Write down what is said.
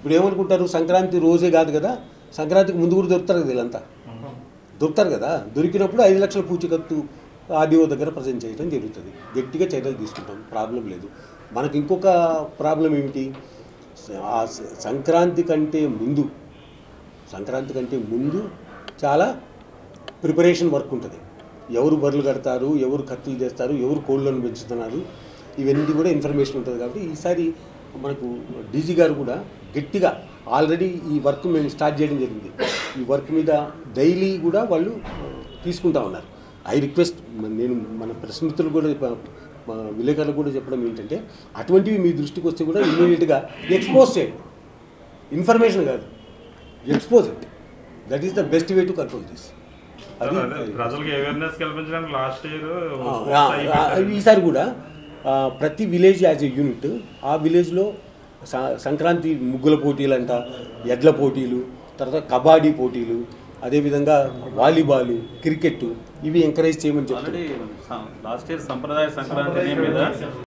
ఇప్పుడు ఏమనుకుంటారు సంక్రాంతి రోజే కాదు కదా సంక్రాంతికి ముందు కూడా దొరుకుతారు కదా వీళ్ళంతా దొరుకుతారు కదా దొరికినప్పుడు ఐదు లక్షల పూచికత్తు ఆర్డీఓ దగ్గర ప్రజెంట్ చేయడం జరుగుతుంది గట్టిగా చర్యలు తీసుకుంటాం ప్రాబ్లం లేదు మనకి ఇంకొక ప్రాబ్లం ఏమిటి స- ఆ స- సంక్రాంతి కంటే ముందు సంక్రాంతి కంటే ముందు చాలా ప్రిపరేషన్ వర్క్ ఉంటుంది ఎవరు బర్రెలు కడతారు ఎవరు కత్తులు చేస్తారు ఎవరు కోళ్ళను పెంచుతున్నారు ఇవన్నీ కూడా ఇన్ఫర్మేషన్ ఉంటుంది కాబట్టి ఈసారి మనకు డీజీ గారు కూడా గట్టిగా ఆల్రెడీ ఈ వర్క్ మేము స్టార్ట్ చేయడం జరిగింది ఈ వర్క్ మీద డైలీ కూడా వాళ్ళు తీసుకుంటా ఉన్నారు ఐ రిక్వెస్ట్ నేను మన ప్రెస్ మిత్రులు కూడా ప- మా విలేకరులు కూడా చెప్పడం ఏంటంటే అటువంటివి మీ దృష్టికి వస్తే కూడా ఇమ్మీడియట్గా ఎక్స్పోజ్ చేయండి ఇన్ఫర్మేషన్ కాదు expose it that is the best way to control this అది అదే ప్రజలకు అవేర్నెస్ కల్పించడానికి లాస్ట్ ఇయర్ ఆ, ఆ, ఆ, ఈసారి కూడా ఆ, ప్రతి విలేజ్ యాజ్ ఎ యూనిట్ ఆ విలేజ్లో స- సంక్రాంతి ముగ్గుల పోటీలు అంట ఎడ్ల పోటీలు తర్వాత కబడ్డీ పోటీలు అదేవిధంగా వాలీబాల్ క్రికెట్ ఇవి ఎంకరేజ్ చేయమని చెప్తారు ఆల్రెడీ లాస్ట్ ఇయర్ సంప్రదాయ సంక్రాంతి మీద